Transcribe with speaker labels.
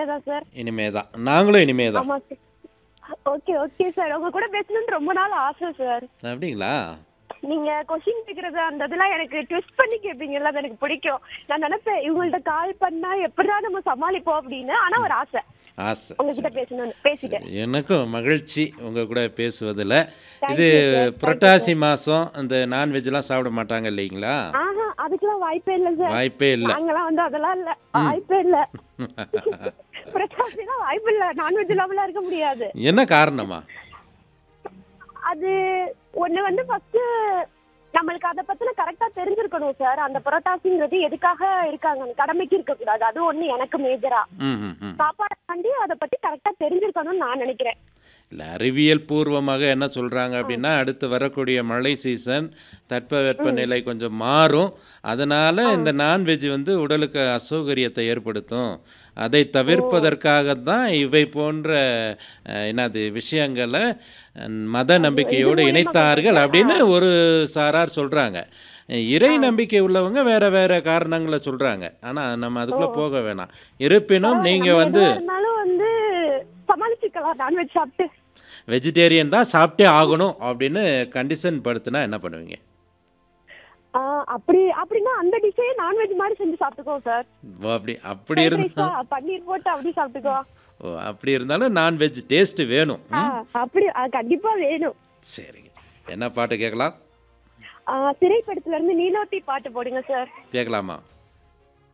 Speaker 1: தான் சார்
Speaker 2: இனிமே தான் நாங்களும் இனிமே தான்
Speaker 1: ஆமா சார் ஓகே ஓகே சார் உங்க கூட பேசணும்னு ரொம்ப நாள் ஆசை சார்
Speaker 2: அப்படிங்களா
Speaker 1: நீங்க கொஸ்டின் கேக்குறது அந்த இதெல்லாம் எனக்கு ட்விஸ்ட் பண்ணி கேட்பீங்கல்ல அது எனக்கு பிடிக்கும் நான் நினைப்பேன் இவங்கள்ட்ட கால் பண்ணா எப்படிடா நம்ம சமாளிப்போம் அப்படின்னு ஆனா ஒரு ஆசை
Speaker 2: ஆசை
Speaker 1: உங்ககிட்ட பேசணும்னு பேசிட்டேன்
Speaker 2: எனக்கும் மகிழ்ச்சி உங்கள் கூட பேசுவதில்
Speaker 1: Thank
Speaker 2: இது
Speaker 1: you, sir. Thank
Speaker 2: புரட்டாசி மாதம் இந்த நான்வெஜ்லாம் சாப்பிட மாட்டாங்க இல்லைங்களா
Speaker 1: ஆஹா அதுக்கெல்லாம் வாய்ப்பே இல்ல சார்
Speaker 2: வாய்ப்பே இல்லை
Speaker 1: நாங்கெல்லாம் வந்து அதெல்லாம் இல்ல வாய்ப்பே இல்ல பிரச்சாரம் வாய்ப்பு இல்ல நான்வெஜ் இல்லாமலாம் இருக்க முடியாது
Speaker 2: என்ன காரணமா
Speaker 1: அது ஒண்ணு வந்து ஃபர்ஸ்ட் நம்மளுக்கு அதை பத்தின கரெக்டா தெரிஞ்சிருக்கணும் சார் அந்த புரட்டாசிங்கிறது எதுக்காக இருக்காங்க கடமைக்கு இருக்க கூடாது அது ஒண்ணு எனக்கு மேஜரா
Speaker 2: ம் ம் ம்
Speaker 1: சாப்பாடை தாண்டி அதை பத்தி கரெக்டா தெரிஞ்சிருக்கணும்னு நான் நினைக்கிறேன்
Speaker 2: இல்லை அறிவியல் பூர்வமாக என்ன சொல்கிறாங்க அப்படின்னா அடுத்து வரக்கூடிய மழை சீசன் தட்பவெப்ப நிலை கொஞ்சம் மாறும் அதனால் இந்த நான்வெஜ் வந்து உடலுக்கு அசௌகரியத்தை ஏற்படுத்தும் அதை தவிர்ப்பதற்காக தான் இவை போன்ற அஹ், என்னது விஷயங்களை அஹ், மத நம்பிக்கையோடு இணைத்தார்கள் அப்படின்னு ஒரு சாரார் சொல்கிறாங்க இறை நம்பிக்கை உள்ளவங்க வேற வேற காரணங்களை சொல்கிறாங்க ஆனால் நம்ம அதுக்குள்ளே போக வேணாம் இருப்பினும் நீங்கள் வந்து
Speaker 1: எதுவா இருந்தாலும் வந்து சமாளிச்சுக்கலாம் நான்வெஜ் சாப்பிட்டு
Speaker 2: வெஜிடேரியன் தான் சாப்பிட்டே ஆகணும் அப்படின்னு கண்டிஷன் படுத்தினா என்ன பண்ணுவீங்க
Speaker 1: ஆ, அப்படி அப்படின்னா அந்த டிஷ்ஷே நான்வெஜ் மாதிரி செஞ்சு சாப்பிட்டுக்கோ சார்
Speaker 2: ஓ, அப்படி அப்படி இருந்தா
Speaker 1: பன்னீர் போட்டு அப்படி சாப்பிட்டுக்கோ
Speaker 2: ஓ அப்படி இருந்தாலும் நான்வெஜ் டேஸ்ட் வேணும்
Speaker 1: ஆ, அப்படி ஆ, கண்டிப்பா வேணும்
Speaker 2: சரிங்க என்ன பாட்டு கேட்கலாம்
Speaker 1: ஆ, திரைப்படத்துல இருந்து நீலோத்தி பாட்டு போடுங்க சார்
Speaker 2: கேட்கலாமா